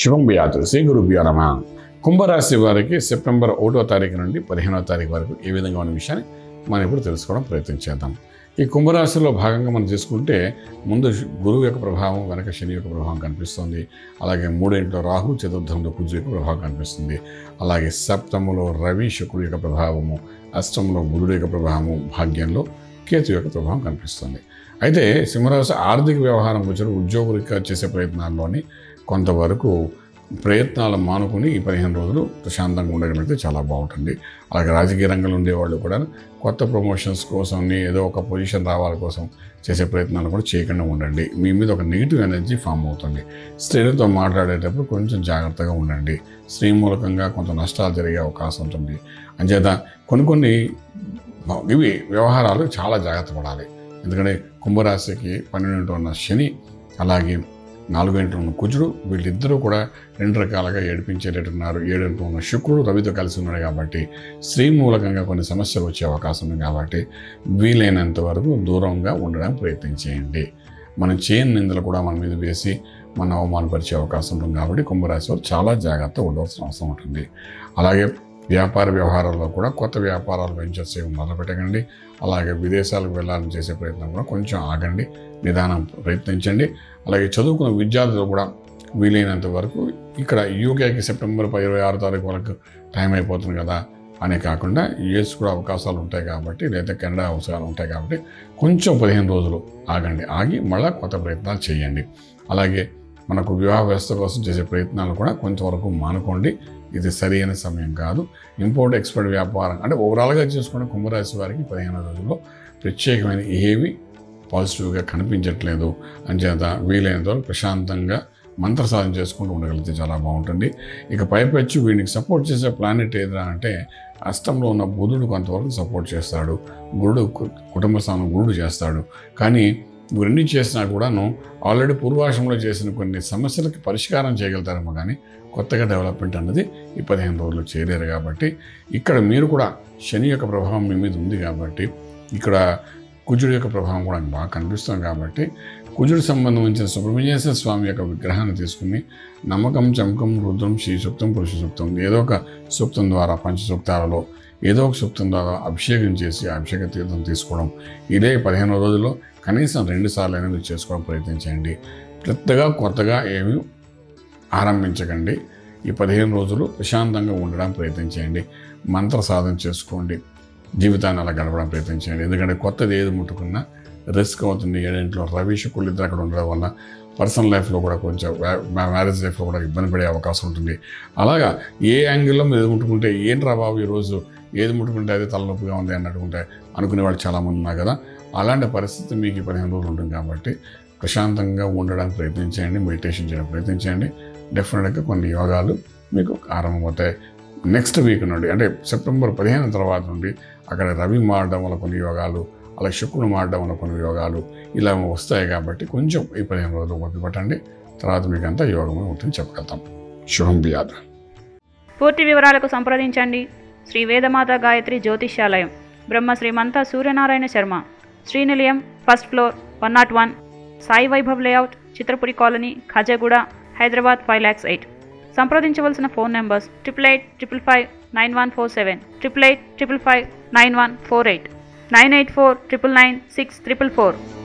శుభం బియాతు శ్రీ గురుభ్యో నమ కుంభరాశి వారికి సెప్టెంబర్ ఒకటో తారీఖు నుండి పదిహేనో తారీఖు వరకు ఏ విధంగా ఉన్న విషయాన్ని మనం ఇప్పుడు తెలుసుకోవడం ప్రయత్నం చేద్దాం ఈ కుంభరాశిలో భాగంగా మనం తీసుకుంటే ముందు గురువు యొక్క ప్రభావం వెనక శని యొక్క ప్రభావం కనిపిస్తుంది అలాగే మూడింట్లో రాహు చతుర్థంలో కుజు యొక్క ప్రభావం కనిపిస్తుంది అలాగే సప్తములో రవి శుక్రుడు యొక్క ప్రభావము అష్టంలో బుధుడు యొక్క ప్రభావము భాగ్యంలో కేతు యొక్క ప్రభావం కనిపిస్తుంది అయితే సింహరాశి ఆర్థిక వ్యవహారం వచ్చి ఉద్యోగులుగా చేసే ప్రయత్నాల్లోని కొంతవరకు ప్రయత్నాలు మానుకుని ఈ పదిహేను రోజులు ప్రశాంతంగా ఉండగలిగితే చాలా బాగుంటుంది అలాగే రాజకీయ రంగంలో ఉండేవాళ్ళు కూడా కొత్త ప్రమోషన్స్ కోసం ఏదో ఒక పొజిషన్ రావాలి కోసం చేసే ప్రయత్నాలు కూడా చేయకుండా ఉండండి మీ మీద ఒక నెగిటివ్ ఎనర్జీ ఫామ్ అవుతుంది స్త్రీలతో మాట్లాడేటప్పుడు కొంచెం జాగ్రత్తగా ఉండండి స్త్రీ మూలకంగా కొంత నష్టాలు జరిగే అవకాశం ఉంటుంది అంచేత కొన్ని కొన్ని ఇవి వ్యవహారాలు చాలా జాగ్రత్త పడాలి ఎందుకంటే కుంభరాశికి పన్నెండు ఉన్న శని అలాగే నాలుగు ఇంట్లో ఉన్న కుజుడు వీళ్ళిద్దరూ కూడా రెండు రకాలుగా ఏడిపించేటట్టున్నారు ఏడింట్లో ఉన్న శుక్రుడు రవితో కలిసి ఉన్నాడు కాబట్టి స్త్రీ మూలకంగా కొన్ని సమస్యలు వచ్చే అవకాశం ఉంది కాబట్టి వీలైనంత వరకు దూరంగా ఉండడానికి ప్రయత్నం చేయండి మనం చేయని నిందలు కూడా మన మీద వేసి మన అవమానపరిచే అవకాశం ఉంటుంది కాబట్టి కుంభరాశి వారు చాలా జాగ్రత్త ఉండవలసిన అవసరం ఉంటుంది అలాగే వ్యాపార వ్యవహారాల్లో కూడా కొత్త వ్యాపారాలు వెంచర్స్ ఏమి మొదలు పెట్టకండి అలాగే విదేశాలకు వెళ్ళాలని చేసే ప్రయత్నం కూడా కొంచెం ఆగండి నిదానం ప్రయత్నించండి అలాగే చదువుకున్న విద్యార్థులు కూడా వీలైనంత వరకు ఇక్కడ యూకేకి సెప్టెంబర్ ఇరవై ఆరు తారీఖు వరకు టైం అయిపోతుంది కదా అని కాకుండా యుఎస్ కూడా అవకాశాలు ఉంటాయి కాబట్టి లేదా కెనడా అవసరాలు ఉంటాయి కాబట్టి కొంచెం పదిహేను రోజులు ఆగండి ఆగి మళ్ళీ కొత్త ప్రయత్నాలు చేయండి అలాగే మనకు వివాహ వ్యవస్థ కోసం చేసే ప్రయత్నాలు కూడా కొంతవరకు మానుకోండి ఇది సరైన సమయం కాదు ఇంపోర్ట్ ఎక్స్పోర్ట్ వ్యాపారం అంటే ఓవరాల్గా చూసుకున్న కుంభరాశి వారికి పదిహేను రోజుల్లో ప్రత్యేకమైన ఏవి పాజిటివ్గా కనిపించట్లేదు అంచేత వీలైనంత వరకు ప్రశాంతంగా మంత్ర సాధన చేసుకుంటూ ఉండగలిగితే చాలా బాగుంటుంది ఇక పైపెచ్చు వీడికి సపోర్ట్ చేసే ప్లానెట్ ఏదిరా అంటే అష్టంలో ఉన్న బుధుడు కొంతవరకు సపోర్ట్ చేస్తాడు గురుడు కు- కుటుంబ స్థానం గురుడు చేస్తాడు కానీ ఇవన్నీ చేసినా కూడాను ఆల్రెడీ పూర్వాశ్రంలో చేసిన కొన్ని సమస్యలకి పరిష్కారం చేయగలుగుతారేమో కానీ కొత్తగా డెవలప్మెంట్ అన్నది ఈ పదిహేను రోజులు చేయలేరు కాబట్టి ఇక్కడ మీరు కూడా శని యొక్క ప్రభావం మీ మీద ఉంది కాబట్టి ఇక్కడ కుజుడు యొక్క ప్రభావం కూడా బాగా కనిపిస్తుంది కాబట్టి కుజుడు సంబంధించిన సుబ్రహ్మణ్యేశ్వర స్వామి యొక్క విగ్రహాన్ని తీసుకుని నమ్మకం చమకం రుద్రం శ్రీ సూక్తం పురుష సూక్తం ఏదో ఒక సూక్తం ద్వారా పంచ సూక్తాలలో ఏదో ఒక సూక్తం ద్వారా అభిషేకం చేసి ఆ అభిషేక తీర్థం తీసుకోవడం ఇదే పదిహేను రోజుల్లో కనీసం రెండు సార్లు అయినా మీరు చేసుకోవడం ప్రయత్నించండి పెద్దగా కొత్తగా ఏమీ ఆరంభించకండి ఈ పదిహేను రోజులు ప్రశాంతంగా ఉండడానికి ప్రయత్నించండి మంత్ర సాధన చేసుకోండి జీవితాన్ని అలా గడపడం ప్రయత్నించండి ఎందుకంటే కొత్తది ఏది ముట్టుకున్నా రిస్క్ అవుతుంది ఏడింట్లో రవి శుక్రులు ఇద్దరు అక్కడ ఉండడం వల్ల పర్సనల్ లైఫ్లో కూడా కొంచెం మ్యారేజ్ లైఫ్లో కూడా ఇబ్బంది పడే అవకాశం ఉంటుంది అలాగా ఏ యాంగిల్లో మీరు ఏది ముట్టుకుంటే ఏంట్రా బాబు ఈరోజు ఏది ముట్టుకుంటే అదే తలనొప్పిగా ఉంది అన్నట్టుకుంటే అనుకునే వాళ్ళు చాలామంది ఉన్నారు కదా అలాంటి పరిస్థితి మీకు ఈ పదిహేను రోజులు ఉంటుంది కాబట్టి ప్రశాంతంగా ఉండడానికి ప్రయత్నించండి మెడిటేషన్ చేయడానికి ప్రయత్నించండి డెఫినెట్గా కొన్ని యోగాలు మీకు ఆరంభమవుతాయి నెక్స్ట్ వీక్ నుండి అంటే సెప్టెంబర్ పదిహేను తర్వాత నుండి అక్కడ రవి మారడం వల్ల కొన్ని యోగాలు అలాగే శుక్రుడు మారడం వల్ల కొన్ని యోగాలు ఇలా వస్తాయి కాబట్టి కొంచెం ఈ పదిహేను రోజులు ఓపిక పట్టండి తర్వాత మీకు అంతా యోగమే ఉంటుంది చెప్పగలుగుతాం శుభం బియాద్ పూర్తి వివరాలకు సంప్రదించండి శ్రీ వేదమాత గాయత్రి జ్యోతిష్యాలయం Brahma Srimantha Suryanarayana Sharma Srinilayam first floor one not one Sai Vaibhav layout Chitrapuri colony Khajaguda Hyderabad five lakhs eight సంప్రదించవలసిన phone numbers triple eight triple five nine one four seven triple eight triple five nine one four eight nine eight four triple nine six triple four